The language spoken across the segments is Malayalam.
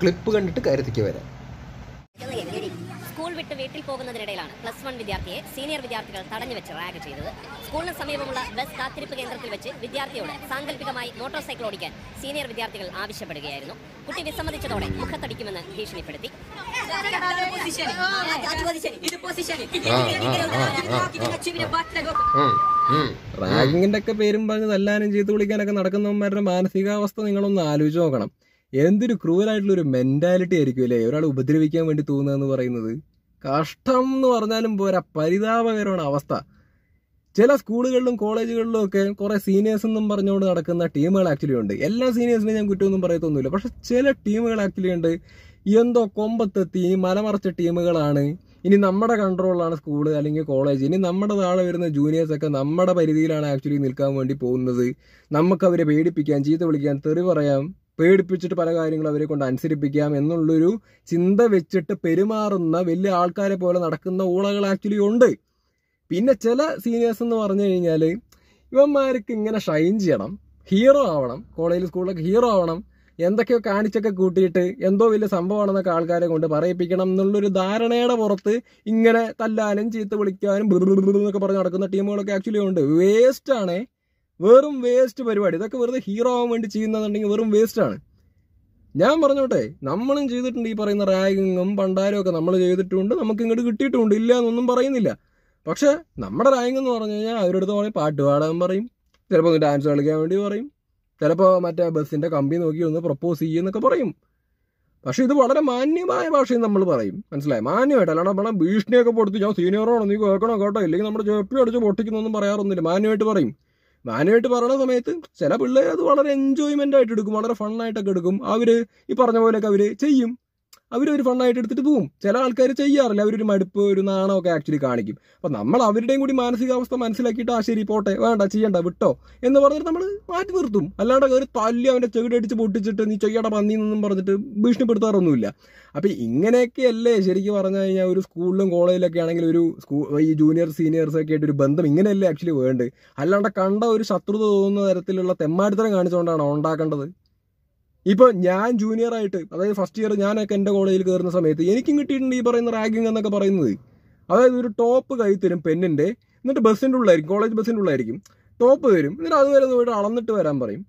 ക്ലിപ്പ് കണ്ടിട്ട് കാര്യത്തിക്ക് വരാം സ്കൂൾ വിട്ട് വീട്ടിൽ പോകുന്നതിനിടയിലാണ് പ്ലസ് വൺ വിദ്യാർത്ഥിയെ സീനിയർ വിദ്യാർത്ഥികൾ തടഞ്ഞു വെച്ച് റാഗ് ചെയ്തത് സ്കൂളിന് സമീപമുള്ള ബസ് കാത്തിരിപ്പ് കേന്ദ്രത്തിൽ വെച്ച് വിദ്യാർത്ഥിയോട് സാങ്കല്പികമായി മോട്ടോർ സൈക്കിൾ ഓടിക്കാൻ സീനിയർ വിദ്യാർത്ഥികൾ ആവശ്യപ്പെടുകയായിരുന്നു കുട്ടി വിസമ്മതിച്ചതോടെ മുഖത്തടിക്കുമെന്ന് ഭീഷണിപ്പെടുത്തി റാഗിങ്ങിന്റെ ഒക്കെ പേരും പറഞ്ഞ് തല്ലാനും ചെയ്ത് വിളിക്കാനൊക്കെ നടക്കുന്നവന്മാരുടെ മാനസികാവസ്ഥ നിങ്ങളൊന്ന് ആലോചിച്ച് നോക്കണം എന്തൊരു ക്രൂവലായിട്ടുള്ള ഒരു മെന്റാലിറ്റി ആയിരിക്കും അല്ലേ ഒരാൾ ഉപദ്രവിക്കാൻ വേണ്ടി തോന്നുന്നതെന്ന് പറയുന്നത് കഷ്ടം എന്ന് പറഞ്ഞാലും പോരാ പരിതാപകരമാണ് അവസ്ഥ ചില സ്കൂളുകളിലും കോളേജുകളിലും ഒക്കെ കുറെ സീനിയേഴ്സ് എന്നും പറഞ്ഞുകൊണ്ട് നടക്കുന്ന ടീമുകൾ ആക്ച്വലി ഉണ്ട് എല്ലാ സീനിയേഴ്സിനും ഞാൻ കുറ്റമൊന്നും പറയത്തൊന്നുമില്ല പക്ഷെ ചില ടീമുകൾ ആക്ച്വലി ഉണ്ട് എന്തോ കൊമ്പത്തെത്തി ഈ മലമറച്ച ടീമുകളാണ് ഇനി നമ്മുടെ കൺട്രോളിലാണ് സ്കൂള് അല്ലെങ്കിൽ കോളേജ് ഇനി നമ്മുടെ താഴെ വരുന്ന ജൂനിയേഴ്സ് ഒക്കെ നമ്മുടെ പരിധിയിലാണ് ആക്ച്വലി നിൽക്കാൻ വേണ്ടി പോകുന്നത് നമുക്ക് അവരെ പേടിപ്പിക്കാൻ ചീത്ത വിളിക്കാൻ തെറി പറയാം പേടിപ്പിച്ചിട്ട് പല കാര്യങ്ങളും അവരെ കൊണ്ട് അനുസരിപ്പിക്കാം എന്നുള്ളൊരു ചിന്ത വെച്ചിട്ട് പെരുമാറുന്ന വലിയ ആൾക്കാരെ പോലെ നടക്കുന്ന ഊളകൾ ആക്ച്വലി ഉണ്ട് പിന്നെ ചില സീനിയേഴ്സ് എന്ന് പറഞ്ഞു കഴിഞ്ഞാൽ ഇവന്മാർക്ക് ഇങ്ങനെ ഷൈൻ ചെയ്യണം ഹീറോ ആവണം കോളേജ് സ്കൂളിലൊക്കെ ഹീറോ ആവണം എന്തൊക്കെയോ കാണിച്ചൊക്കെ കൂട്ടിയിട്ട് എന്തോ വലിയ സംഭവമാണെന്നൊക്കെ ആൾക്കാരെ കൊണ്ട് പറയിപ്പിക്കണം എന്നുള്ളൊരു ധാരണയുടെ പുറത്ത് ഇങ്ങനെ തല്ലാനും ചീത്ത വിളിക്കാനും എന്നൊക്കെ പറഞ്ഞ് നടക്കുന്ന ടീമുകളൊക്കെ ആക്ച്വലി ഉണ്ട് വേസ്റ്റ് ആണ് വെറും വേസ്റ്റ് പരിപാടി ഇതൊക്കെ വെറുതെ ഹീറോ ആവാൻ വേണ്ടി ചെയ്യുന്നതെന്നുണ്ടെങ്കിൽ വെറും വേസ്റ്റ് ആണ് ഞാൻ പറഞ്ഞോട്ടെ നമ്മളും ചെയ്തിട്ടുണ്ട് ഈ പറയുന്ന റാഗിങ്ങും പണ്ടാരും ഒക്കെ നമ്മൾ ചെയ്തിട്ടുണ്ട് നമുക്ക് ഇങ്ങോട്ട് കിട്ടിയിട്ടുണ്ട് ഇല്ല എന്നൊന്നും പറയുന്നില്ല പക്ഷെ നമ്മുടെ റാങ്ക് എന്ന് പറഞ്ഞു കഴിഞ്ഞാൽ അവരുടെ അടുത്ത് പറയും പാട്ട് പാടാൻ പറയും ചിലപ്പോൾ ഡാൻസ് കളിക്കാൻ വേണ്ടി പറയും ചിലപ്പോൾ മറ്റേ ബസ്സിന്റെ കമ്പി നോക്കി ഒന്ന് പ്രപ്പോസ് ചെയ്യുന്നൊക്കെ പറയും പക്ഷെ ഇത് വളരെ മാന്യമായ ഭാഷയിൽ നമ്മൾ പറയും മനസ്സിലായി മാന്യമായിട്ട് അല്ലാണ്ട് നമ്മളെ ഭീഷണിയൊക്കെ കൊടുത്ത് ഞാൻ സീനിയറാണോ നീ കേൾക്കണം കേട്ടോ ഇല്ലെങ്കിൽ നമ്മുടെ ചെപ്പി അടിച്ച് പൊട്ടിക്കുന്നൊന്നും പറയാറൊന്നുമില്ല മാന്യമായിട്ട് പറയും മാന്യമായിട്ട് പറയുന്ന സമയത്ത് ചില പിള്ളേർ അത് വളരെ എൻജോയ്മെന്റ് ആയിട്ട് എടുക്കും വളരെ ഫണ്ണായിട്ടൊക്കെ എടുക്കും അവര് ഈ പറഞ്ഞ പോലെയൊക്കെ അവര് ചെയ്യും അവരൊരു ഫണ്ണായിട്ട് എടുത്തിട്ട് പോവും ചില ആൾക്കാർ ചെയ്യാറില്ല അവരൊരു മടുപ്പ് ഒരു നാണമൊക്കെ ആക്ച്വലി കാണിക്കും അപ്പൊ നമ്മൾ അവരുടെയും കൂടി മാനസികാവസ്ഥ മനസ്സിലാക്കിയിട്ട് ആ ശരി പോട്ടെ വേണ്ട ചെയ്യണ്ട വിട്ടോ എന്ന് പറഞ്ഞിട്ട് നമ്മൾ മാറ്റി നിർത്തും അല്ലാണ്ട് ഒരു തല്ലി അവന്റെ ചെകിടടിച്ച് പൊട്ടിച്ചിട്ട് നീ ചെയ്യട പന്നി എന്നും പറഞ്ഞിട്ട് ഭീഷണിപ്പെടുത്താറൊന്നുമില്ല അപ്പൊ ഇങ്ങനെയൊക്കെയല്ലേ ശരിക്കും പറഞ്ഞു കഴിഞ്ഞാൽ ഒരു സ്കൂളിലും കോളേജിലൊക്കെ ആണെങ്കിൽ ഒരു സ്കൂൾ ഈ ജൂനിയർ സീനിയേഴ്സ് ഒക്കെ ആയിട്ട് ഒരു ബന്ധം ഇങ്ങനെയല്ലേ ആക്ച്വലി വേണ്ടത് അല്ലാണ്ട് കണ്ട ഒരു ശത്രുത തോന്നുന്ന തരത്തിലുള്ള തെമ്മാടിത്തരം കാണിച്ചുകൊണ്ടാണ് ഉണ്ടാക്കേണ്ടത് ഇപ്പൊ ഞാൻ ജൂനിയർ ആയിട്ട് അതായത് ഫസ്റ്റ് ഇയർ ഞാനൊക്കെ എന്റെ കോളേജിൽ കയറുന്ന സമയത്ത് എനിക്കും കിട്ടിയിട്ടുണ്ട് ഈ പറയുന്ന റാഗിങ് എന്നൊക്കെ പറയുന്നത് അതായത് ഒരു ടോപ്പ് കൈ തരും പെന്നിന്റെ എന്നിട്ട് ബസ്സിന്റെ ഉള്ളായിരിക്കും കോളേജ് ബസ്സിന്റെ ഉള്ളായിരിക്കും ടോപ്പ് തരും എന്നിട്ട് അതുവരെ ഒന്ന് പോയിട്ട് അളന്നിട്ട് വരാൻ പറയും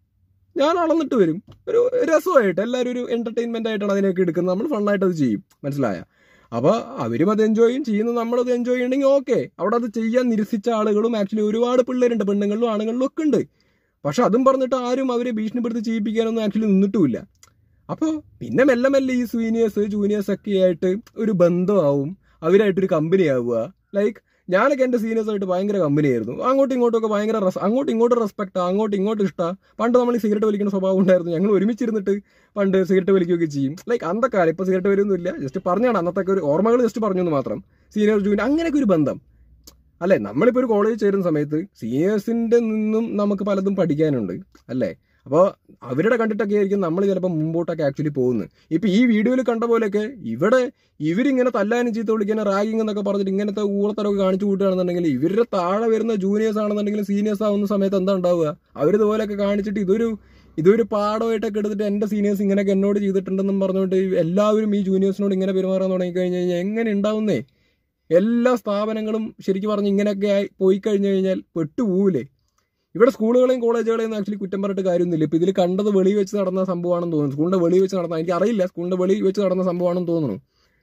ഞാൻ അളന്നിട്ട് വരും ഒരു രസമായിട്ട് എല്ലാവരും ഒരു എന്റർടൈൻമെന്റ് ആയിട്ടാണ് അതിനൊക്കെ എടുക്കുന്നത് നമ്മൾ ഫണ്ണായിട്ട് അത് ചെയ്യും മനസ്സിലായ അപ്പൊ അവരും അത് എൻജോയ് ചെയ്യും ചെയ്യുന്നു നമ്മളത് എൻജോയ് ചെയ്യണമെങ്കിൽ ഓക്കെ അവിടെ അത് ചെയ്യാൻ നിരസിച്ച ആളുകളും ആക്ച്വലി ഒരുപാട് പിള്ളേരുണ്ട് പെണ്ണുങ്ങളിലും ആണുങ്ങളിലും ഒക്കെ ഉണ്ട് പക്ഷെ അതും പറഞ്ഞിട്ട് ആരും അവരെ ഭീഷണിപ്പെടുത്തി ചെയ്യിപ്പിക്കാനൊന്നും ആക്ച്വലി നിന്നിട്ടുമില്ല അപ്പോൾ പിന്നെ മെല്ലെ മെല്ലെ ഈ സീനിയേഴ്സ് ജൂനിയേഴ്സ് ഒക്കെ ആയിട്ട് ഒരു ബന്ധമാവും അവരായിട്ടൊരു കമ്പനി ആവുക ലൈക്ക് ഞാനൊക്കെ എൻ്റെ സീനിയേഴ്സായിട്ട് ഭയങ്കര കമ്പനി ആയിരുന്നു അങ്ങോട്ടും ഇങ്ങോട്ടും ഒക്കെ ഭയങ്കര റെസ് അങ്ങോട്ടും ഇങ്ങോട്ടും റെസ്പെക്ട് അങ്ങോട്ടും ഇങ്ങോട്ടും ഇഷ്ടമാണ് പണ്ട് നമ്മൾ ഈ സിഗരറ്റ് വലിക്കുന്ന സ്വഭാവം ഉണ്ടായിരുന്നു ഞങ്ങൾ ഒരുമിച്ചിരുന്നിട്ട് പണ്ട് സിഗരറ്റ് വലിക്കുകയൊക്കെ ചെയ്യും ലൈക്ക് അന്നത്തെ കാലം ഇപ്പോൾ സിഗരറ്റ് വലിയൊന്നുമില്ല ജസ്റ്റ് പറഞ്ഞാണ് അന്നത്തെ ഒരു ഓർമ്മകൾ ജസ്റ്റ് പറഞ്ഞു എന്ന് മാത്രം സീനിയർ ജൂനിയർ അങ്ങനെയൊക്കെ ഒരു ബന്ധം അല്ലെ നമ്മളിപ്പോൾ ഒരു കോളേജിൽ ചേരുന്ന സമയത്ത് സീനിയേഴ്സിന്റെ നിന്നും നമുക്ക് പലതും പഠിക്കാനുണ്ട് അല്ലേ അപ്പോൾ അവരുടെ കണ്ടിട്ടൊക്കെ ആയിരിക്കും നമ്മൾ ചിലപ്പോൾ മുമ്പോട്ടൊക്കെ ആക്ച്വലി പോകുന്നത് ഇപ്പൊ ഈ വീഡിയോയിൽ കണ്ട പോലെയൊക്കെ ഇവിടെ ഇവരിങ്ങനെ തല്ലാനും ചീത്ത വിളിക്കാനും റാഗിങ് എന്നൊക്കെ പറഞ്ഞിട്ട് ഇങ്ങനത്തെ ഊളത്തരമൊക്കെ കാണിച്ചു കൂട്ടുകയാണെന്നുണ്ടെങ്കിൽ ഇവരുടെ താഴെ വരുന്ന ജൂനിയേഴ്സ് ആണെന്നുണ്ടെങ്കിലും സീനിയേഴ്സ് ആവുന്ന സമയത്ത് എന്താ ഉണ്ടാവുക അവരിതുപോലെയൊക്കെ കാണിച്ചിട്ട് ഇതൊരു ഇതൊരു പാഠമായിട്ടൊക്കെ എടുത്തിട്ട് എൻ്റെ സീനിയേഴ്സ് ഇങ്ങനെയൊക്കെ എന്നോട് ചെയ്തിട്ടുണ്ടെന്നും പറഞ്ഞുകൊണ്ട് എല്ലാവരും ഈ ജൂനിയേഴ്സിനോട് ഇങ്ങനെ പെരുമാറാൻ തുടങ്ങി കഴിഞ്ഞ് കഴിഞ്ഞാൽ എങ്ങനെ ഉണ്ടാവുന്നേ എല്ലാ സ്ഥാപനങ്ങളും ശരിക്കും പറഞ്ഞ് ഇങ്ങനെയൊക്കെ ആയി പോയി കഴിഞ്ഞു കഴിഞ്ഞാൽ പെട്ടുപോവില്ലേ ഇവിടെ സ്കൂളുകളെയും കോളേജുകളെയും ആക്ച്വലി കുറ്റം പറഞ്ഞിട്ട് കാര്യമൊന്നുമില്ല ഇപ്പൊ ഇതിൽ കണ്ടത് വെളി വെച്ച് നടന്ന സംഭവമാണെന്ന് തോന്നുന്നു സ്കൂളിന്റെ വെളി വെച്ച് നടന്ന എനിക്ക് അറിയില്ല സ്കൂളിന്റെ വെളി വെച്ച് നടന്ന സംഭവമാണെന്ന് തോന്നുന്നു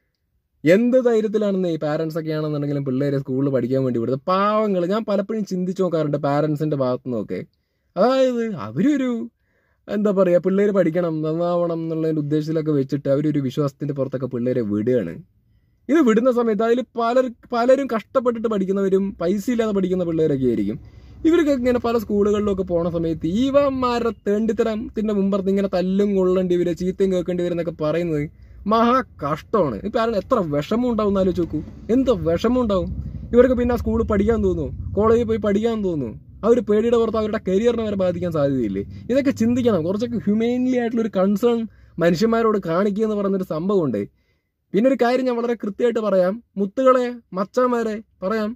എന്ത് ധൈര്യത്തിലാണെന്ന് ഈ പാരന്റ്സ് ഒക്കെ ആണെന്നുണ്ടെങ്കിലും പിള്ളേരെ സ്കൂളിൽ പഠിക്കാൻ വേണ്ടി വിടുന്നത് പാവങ്ങൾ ഞാൻ പലപ്പോഴും ചിന്തിച്ചു നോക്കാറുണ്ട് പാരന്റ്സിന്റെ ഭാഗത്തു നിന്നൊക്കെ അതായത് അവരൊരു എന്താ പറയാ പിള്ളേര് പഠിക്കണം നന്നാവണം എന്നുള്ളതിന്റെ ഉദ്ദേശത്തിലൊക്കെ വെച്ചിട്ട് അവരൊരു വിശ്വാസത്തിന്റെ പുറത്തൊക്കെ പിള്ളേരെ വിടുകയാണ് ഇത് വിടുന്ന സമയത്ത് അതിൽ പലർ പലരും കഷ്ടപ്പെട്ടിട്ട് പഠിക്കുന്നവരും പൈസ ഇല്ലാതെ പഠിക്കുന്ന പിള്ളേരൊക്കെ ആയിരിക്കും ഇവർക്കൊക്കെ ഇങ്ങനെ പല സ്കൂളുകളിലൊക്കെ പോണ സമയത്ത് ഇവന്മാരുടെ തേണ്ടിത്തരത്തിന്റെ മുമ്പർത്ത് ഇങ്ങനെ തല്ലും കൊള്ളേണ്ടി വരും ചീത്തയും കേൾക്കേണ്ടി വരും എന്നൊക്കെ പറയുന്നത് മഹാ കഷ്ടമാണ് ഇപ്പൊ ആരും എത്ര വിഷമം ഉണ്ടാവും എന്ന് ആലോചിച്ച് നോക്കൂ എന്ത് വിഷമം ഉണ്ടാവും ഇവർക്ക് പിന്നെ സ്കൂളിൽ പഠിക്കാൻ തോന്നുന്നു കോളേജിൽ പോയി പഠിക്കാൻ തോന്നുന്നു ആ ഒരു പേടിയുടെ പുറത്ത് അവരുടെ കരിയറിനെ വരെ ബാധിക്കാൻ സാധ്യതയില്ലേ ഇതൊക്കെ ചിന്തിക്കണം കുറച്ചൊക്കെ ഹ്യൂമൻലി ആയിട്ടുള്ള ഒരു കൺസേൺ മനുഷ്യന്മാരോട് കാണിക്കുക എന്ന് പറയുന്നൊരു സംഭവമുണ്ട് പിന്നെ ഒരു കാര്യം ഞാൻ വളരെ കൃത്യമായിട്ട് പറയാം മുത്തുകളെ മച്ചന്മാരെ പറയാം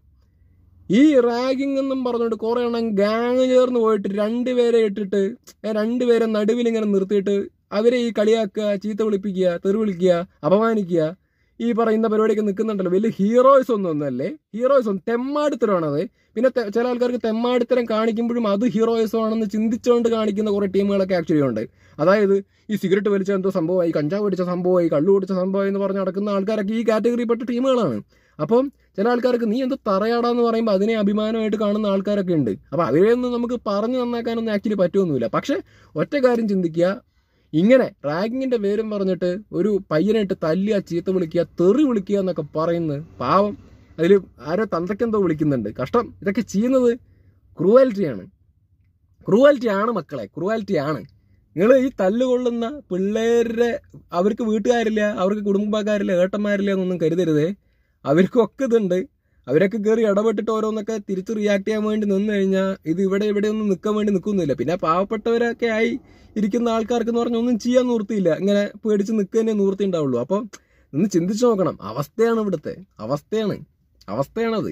ഈ റാഗിംഗ് എന്നും പറഞ്ഞുകൊണ്ട് കുറെ എണ്ണം ഗാങ് ചേർന്ന് പോയിട്ട് രണ്ടുപേരെ ഇട്ടിട്ട് ഏ, രണ്ടുപേരെ നടുവിൽ ഇങ്ങനെ നിർത്തിയിട്ട് അവരെ ഈ കളിയാക്കുക ചീത്ത വിളിപ്പിക്കുക തെറി വിളിക്കുക അപമാനിക്കുക ഈ പറയുന്ന പരിപാടിയൊക്കെ നിൽക്കുന്നുണ്ടല്ലോ വലിയ ഹീറോയ്സ് ഒന്നും ഒന്നല്ലേ ഹീറോയ്സ് ഒന്നും തെമ്മാടിത്തരമാണത് പിന്നെ തെ- ചില ആൾക്കാർക്ക് തെമ്മാടിത്തരം കാണിക്കുമ്പോഴും അത് ഹീറോയിസം ആണെന്ന് ചിന്തിച്ചുകൊണ്ട് കാണിക്കുന്ന കുറെ ടീമുകളൊക്കെ ആക്ച്വലി ഉണ്ട് അതായത് ഈ സിഗരറ്റ് വലിച്ച എന്തോ സംഭവമായി കഞ്ചാവ് പിടിച്ച സംഭവമായി കള്ളു പിടിച്ച സംഭവമായി എന്ന് പറഞ്ഞ് നടക്കുന്ന ആൾക്കാരൊക്കെ ഈ കാറ്റഗറിയിൽപ്പെട്ട ടീമുകളാണ് അപ്പം ചില ആൾക്കാർക്ക് നീ എന്ത് തറയാടാന്ന് പറയുമ്പോൾ അതിനെ അഭിമാനമായിട്ട് കാണുന്ന ആൾക്കാരൊക്കെ ഉണ്ട് അപ്പം അവരെയൊന്നും നമുക്ക് പറഞ്ഞു നന്നാക്കാനൊന്നും ആക്ച്വലി പറ്റുമൊന്നുമില്ല പക്ഷെ ഒറ്റ കാര്യം ചിന്തിക്കുക ഇങ്ങനെ റാഗിങ്ങിന്റെ പേരും പറഞ്ഞിട്ട് ഒരു പയ്യനായിട്ട് തല്ലുക ചീത്ത വിളിക്കുക തെറി വിളിക്കുക എന്നൊക്കെ പറയുന്നത് പാവം അതിൽ ആരോ തന്തയ്ക്കെന്തോ വിളിക്കുന്നുണ്ട് കഷ്ടം ഇതൊക്കെ ചെയ്യുന്നത് ക്രൂവാലിറ്റിയാണ് ക്രൂവാലിറ്റി ആണ് മക്കളെ ക്രൂവാലിറ്റി ആണ് നിങ്ങൾ ഈ തല്ലുകൊള്ളുന്ന പിള്ളേരുടെ അവർക്ക് വീട്ടുകാരില്ല അവർക്ക് കുടുംബക്കാരില്ല ഏട്ടന്മാരില്ല എന്നൊന്നും കരുതരുതേ അവർക്കൊക്കെ ഇതുണ്ട് അവരൊക്കെ കയറി ഇടപെട്ടിട്ട് ഓരോന്നൊക്കെ തിരിച്ച് റിയാക്ട് ചെയ്യാൻ വേണ്ടി നിന്ന് കഴിഞ്ഞാൽ ഇത് ഇവിടെ ഇവിടെ ഒന്നും നിൽക്കാൻ വേണ്ടി നിൽക്കുന്നില്ല പിന്നെ പാവപ്പെട്ടവരൊക്കെ ആയി ഇരിക്കുന്ന ആൾക്കാർക്ക് എന്ന് പറഞ്ഞാൽ ഒന്നും ചെയ്യാൻ നിവൃത്തിയില്ല ഇങ്ങനെ പേടിച്ച് നിൽക്കുന്നേ നിവൃത്തി ഉണ്ടാവുള്ളൂ അപ്പം ഒന്ന് ചിന്തിച്ചു നോക്കണം അവസ്ഥയാണ് ഇവിടുത്തെ അവസ്ഥയാണ് അവസ്ഥയാണത്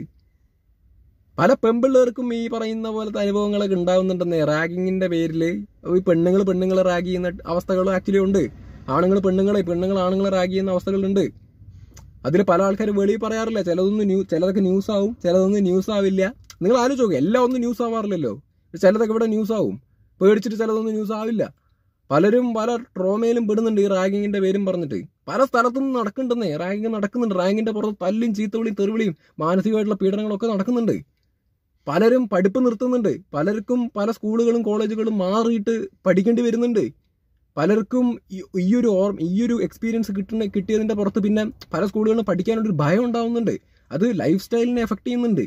പല പെമ്പിള്ളേർക്കും ഈ പറയുന്ന പോലത്തെ അനുഭവങ്ങളൊക്കെ ഉണ്ടാവുന്നുണ്ടെന്നേ റാഗിങ്ങിന്റെ പേരിൽ ഈ പെണ്ണുങ്ങൾ പെണ്ണുങ്ങളെ റാഗ് ചെയ്യുന്ന അവസ്ഥകൾ ആക്ച്വലി ഉണ്ട് ആണുങ്ങൾ പെണ്ണുങ്ങളെ പെണ്ണുങ്ങൾ ആണുങ്ങളെ റാഗ് ചെയ്യുന്ന അവസ്ഥകളുണ്ട് അതിൽ പല ആൾക്കാർ വെളിയിൽ പറയാറില്ല ചിലതൊന്നും ന്യൂ ചിലതൊക്കെ ന്യൂസ് ആവും ചിലതൊന്നും ന്യൂസ് ആവില്ല നിങ്ങൾ ആലോചിച്ച് നോക്കുക എല്ലാം ഒന്നും ന്യൂസ് ആവാറില്ലല്ലോ ചിലതൊക്കെ ഇവിടെ ന്യൂസ് ആവും പേടിച്ചിട്ട് ചിലതൊന്നും ന്യൂസ് ആവില്ല പലരും പല ട്രോമയിലും പെടുന്നുണ്ട് ഈ റാഗിങ്ങിന്റെ പേരും പറഞ്ഞിട്ട് പല സ്ഥലത്തും നടക്കുന്നുണ്ടെന്നേ റാഗിങ് നടക്കുന്നുണ്ട് റാഗിങ്ങിന്റെ പുറത്ത് തല്ലും ചീത്തവിളിയും തെറിവിളിയും മാനസികമായിട്ടുള്ള പീഡനങ്ങളൊക്കെ നടക്കുന്നുണ്ട് പലരും പഠിപ്പ് നിർത്തുന്നുണ്ട് പലർക്കും പല സ്കൂളുകളും കോളേജുകളും മാറിയിട്ട് പഠിക്കേണ്ടി വരുന്നുണ്ട് പലർക്കും ഈ- ഈ ഒരു ഓർമ്മ ഈ ഒരു എക്സ്പീരിയൻസ് കിട്ടുന്ന കിട്ടിയതിന്റെ പുറത്ത് പിന്നെ പല സ്കൂളുകളിലും പഠിക്കാനൊരു ഭയം ഉണ്ടാവുന്നുണ്ട് അത് ലൈഫ് സ്റ്റൈലിനെ എഫക്ട് ചെയ്യുന്നുണ്ട്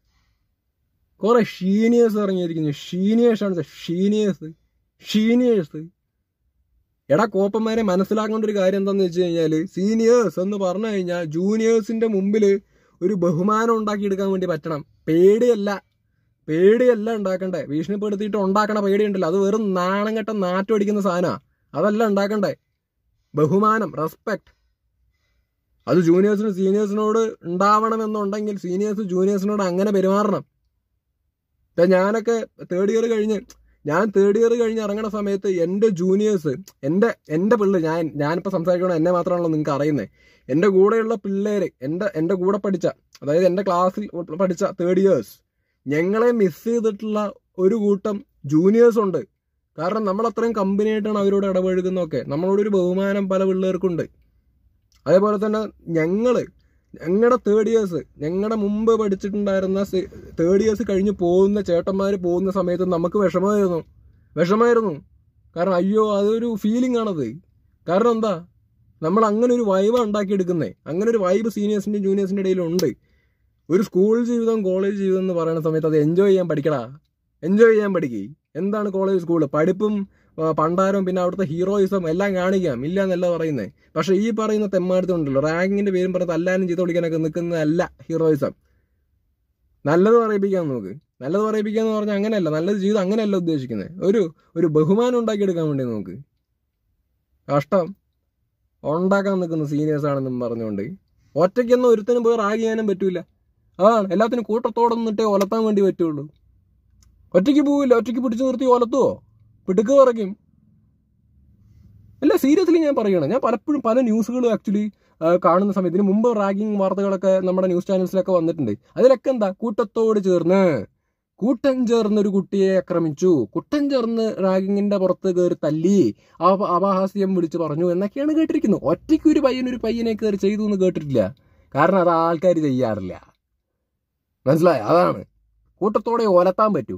കുറെ ഷീനിയേഴ്സ് ഇറങ്ങിയിരിക്കുന്നു ഷീനിയേഴ്സ് ആണ് ഷീനിയേഴ്സ് ഷീനിയേഴ്സ് എടാ കോപ്പന്മാരെ മനസ്സിലാക്കേണ്ട ഒരു കാര്യം എന്താന്ന് വെച്ച് കഴിഞ്ഞാല് സീനിയേഴ്സ് എന്ന് പറഞ്ഞു കഴിഞ്ഞാൽ ജൂനിയേഴ്സിന്റെ മുമ്പിൽ ഒരു ബഹുമാനം ഉണ്ടാക്കിയെടുക്കാൻ വേണ്ടി പറ്റണം പേടിയല്ല പേടിയല്ല ഉണ്ടാക്കണ്ടേ ഭീഷണിപ്പെടുത്തിയിട്ട് ഉണ്ടാക്കണ പേടിയുണ്ടല്ലോ അത് വെറും നാണം കെട്ട നാറ്റം അടിക്കുന്ന സാധനമാണ് അതല്ല ഉണ്ടാക്കണ്ടേ ബഹുമാനം റെസ്പെക്ട് അത് ജൂനിയേഴ്സിന് സീനിയേഴ്സിനോട് ഉണ്ടാവണമെന്നുണ്ടെങ്കിൽ സീനിയേഴ്സ് ജൂനിയേഴ്സിനോട് അങ്ങനെ പെരുമാറണം ഇപ്പൊ ഞാനൊക്കെ തേർഡ് ഇയർ കഴിഞ്ഞ് ഞാൻ തേർഡ് ഇയർ കഴിഞ്ഞ് ഇറങ്ങണ സമയത്ത് എൻ്റെ ജൂനിയേഴ്സ് എൻ്റെ എൻ്റെ പിള്ളേർ ഞാൻ ഞാനിപ്പോൾ സംസാരിക്കണം എന്നെ മാത്രമാണല്ലോ നിങ്ങൾക്ക് അറിയുന്നത് എൻ്റെ കൂടെയുള്ള പിള്ളേര് എൻ്റെ എൻ്റെ കൂടെ പഠിച്ച അതായത് എൻ്റെ ക്ലാസ്സിൽ പഠിച്ച തേർഡ് ഇയേഴ്സ് ഞങ്ങളെ മിസ് ചെയ്തിട്ടുള്ള ഒരു കൂട്ടം ജൂനിയേഴ്സ് ഉണ്ട് കാരണം നമ്മൾ അത്രയും കമ്പനി ആയിട്ടാണ് അവരോട് ഇടപഴകുന്നതൊക്കെ നമ്മളോടൊരു ബഹുമാനം പല പിള്ളേർക്കുണ്ട് അതേപോലെ തന്നെ ഞങ്ങള് ഞങ്ങളുടെ തേർഡ് ഇയേഴ്സ് ഞങ്ങളുടെ മുമ്പ് പഠിച്ചിട്ടുണ്ടായിരുന്ന തേർഡ് ഇയേഴ്സ് കഴിഞ്ഞ് പോകുന്ന ചേട്ടന്മാർ പോകുന്ന സമയത്ത് നമുക്ക് വിഷമമായിരുന്നു വിഷമമായിരുന്നു കാരണം അയ്യോ അതൊരു ഫീലിംഗ് ആണത് കാരണം എന്താ നമ്മൾ അങ്ങനെ ഒരു വൈബ് ഉണ്ടാക്കിയെടുക്കുന്നേ അങ്ങനെ ഒരു വൈബ് സീനിയേഴ്സിൻ്റെയും ജൂനിയേഴ്സിൻ്റെ ഇടയിലുണ്ട് ഒരു സ്കൂൾ ജീവിതം കോളേജ് ജീവിതം എന്ന് പറയുന്ന സമയത്ത് അത് എൻജോയ് ചെയ്യാൻ പഠിക്കടാ എൻജോയ് ചെയ്യാൻ പഠിക്കേ എന്താണ് കോളേജ് സ്കൂള് പഠിപ്പും ആ, പണ്ടാരവും പിന്നെ അവിടുത്തെ ഹീറോയിസം എല്ലാം കാണിക്കാം ഇല്ല എന്നല്ല പറയുന്നത് പക്ഷെ ഈ പറയുന്ന തെമ്മാടുത്തം ഉണ്ടല്ലോ റാങ്കിങ്ങിന്റെ പേരും പറഞ്ഞ് തല്ലാനും ചെയ്ത് വിളിക്കാനൊക്കെ നിൽക്കുന്നതല്ല ഹീറോയിസം നല്ലത് പറയിപ്പിക്കാൻ നോക്ക് നല്ലത് പറയിപ്പിക്കാന്ന് പറഞ്ഞാൽ അങ്ങനെയല്ല നല്ലത് ജീവിതം അങ്ങനെയല്ല ഉദ്ദേശിക്കുന്നത് ഒരു ഒരു ബഹുമാനം ഉണ്ടാക്കിയെടുക്കാൻ വേണ്ടി നോക്ക് കഷ്ടം ഉണ്ടാക്കാൻ നിൽക്കുന്ന സീനിയേഴ്സ് ആണെന്നും പറഞ്ഞുകൊണ്ട് ഒറ്റയ്ക്കൊന്നും ഒരുത്തനും പോയി റാഗ് ചെയ്യാനും പറ്റൂല അതാണ് എല്ലാത്തിനും കൂട്ടത്തോടെ നിന്നിട്ടേ ഒലത്താൻ വേണ്ടി പറ്റുള്ളൂ ഒറ്റയ്ക്ക് പോവില്ല ഒറ്റയ്ക്ക് പിടിച്ചു നിർത്തി ഒലത്തുവോ പിടുക്ക് പറയ്ക്കും അല്ല സീരിയസ്ലി ഞാൻ പറയണം ഞാൻ പലപ്പോഴും പല ന്യൂസുകളും ആക്ച്വലി കാണുന്ന സമയത്ത് ഇതിന് മുമ്പ് റാഗിങ് വാർത്തകളൊക്കെ നമ്മുടെ ന്യൂസ് ചാനൽസിലൊക്കെ വന്നിട്ടുണ്ട് അതിലൊക്കെ എന്താ കൂട്ടത്തോട് ചേർന്ന് കൂട്ടം ചേർന്ന് ഒരു കുട്ടിയെ ആക്രമിച്ചു കൂട്ടം ചേർന്ന് റാഗിങ്ങിന്റെ പുറത്ത് കയറി തല്ലി അപ- അപഹാസ്യം വിളിച്ച് പറഞ്ഞു എന്നൊക്കെയാണ് കേട്ടിരിക്കുന്നത് ഒറ്റയ്ക്ക് ഒരു പയ്യൻ ഒരു പയ്യനെ കയറി ചെയ്തു എന്ന് കേട്ടിട്ടില്ല കാരണം അത് ആൾക്കാർ ചെയ്യാറില്ല മനസ്സിലായോ അതാണ് കൂട്ടത്തോടെ ഒലത്താൻ പറ്റൂ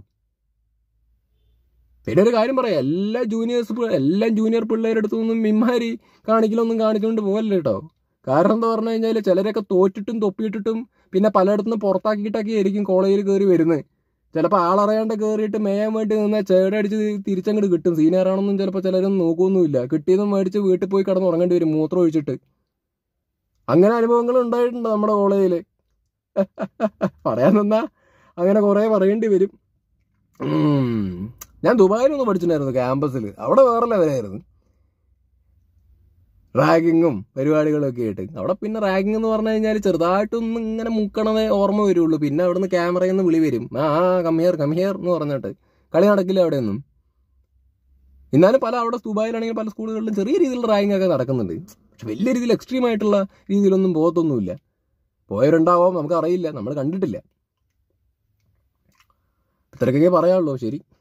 പിന്നെ ഒരു കാര്യം പറയാം എല്ലാ ജൂനിയേഴ്സ് എല്ലാം ജൂനിയർ പിള്ളേരുടെ അടുത്തൊന്നും മിമ്മാരി കാണിക്കലൊന്നും കാണിച്ചുകൊണ്ട് പോകല്ല കേട്ടോ കാരണം എന്താ പറഞ്ഞു കഴിഞ്ഞാൽ ചിലരൊക്കെ തോറ്റിട്ടും തൊപ്പിയിട്ടിട്ടും പിന്നെ പലയിടത്തുനിന്ന് പുറത്താക്കിയിട്ടൊക്കെ ആയിരിക്കും കോളേജിൽ കയറി വരുന്നത് ചിലപ്പോൾ ആളറിയാണ്ട് കയറിയിട്ട് മേയാൻ വേണ്ടി നിന്നാൽ ചേടടിച്ച് തിരിച്ചങ്ങോട്ട് കിട്ടും സീനിയർ ആണെന്നും ചിലപ്പോൾ ചിലരൊന്നും നോക്കുകയൊന്നുമില്ല കിട്ടിയതും മേടിച്ച് വീട്ടിൽ പോയി കിടന്ന് ഉറങ്ങേണ്ടി വരും മൂത്രം ഒഴിച്ചിട്ട് അങ്ങനെ അനുഭവങ്ങൾ ഉണ്ടായിട്ടുണ്ട് നമ്മുടെ കോളേജിൽ പറയാൻ നിന്നാ അങ്ങനെ കുറേ പറയേണ്ടി വരും ഉം. ഞാൻ ദുബായിലൊന്ന് പഠിച്ചിട്ടുണ്ടായിരുന്നു ക്യാമ്പസിൽ അവിടെ വേറെ ലെവലായിരുന്നു റാഗിങ്ങും പരിപാടികളും ഒക്കെ ആയിട്ട് അവിടെ പിന്നെ റാഗിങ് എന്ന് പറഞ്ഞു കഴിഞ്ഞാൽ ചെറുതായിട്ടൊന്നും ഇങ്ങനെ മുക്കണതേ ഓർമ്മ വരുള്ളൂ പിന്നെ അവിടുന്ന് ക്യാമറയിൽ നിന്ന് വിളി വരും ആ കമ്മിയർ കമ്മിയർ എന്ന് പറഞ്ഞിട്ട് കളി നടക്കില്ല അവിടെയൊന്നും എന്നാലും പല അവിടെ ദുബായിലാണെങ്കിൽ പല സ്കൂളുകളിലും ചെറിയ രീതിയിലുള്ള റാഗിംഗ് ഒക്കെ നടക്കുന്നുണ്ട് പക്ഷെ വലിയ രീതിയിൽ എക്സ്ട്രീം ആയിട്ടുള്ള രീതിയിലൊന്നും പോകത്തൊന്നുമില്ല പോയവരുണ്ടാവാം നമുക്ക് അറിയില്ല നമ്മൾ കണ്ടിട്ടില്ല ഇത്രയൊക്കെ പറയാനുള്ളൂ ശരി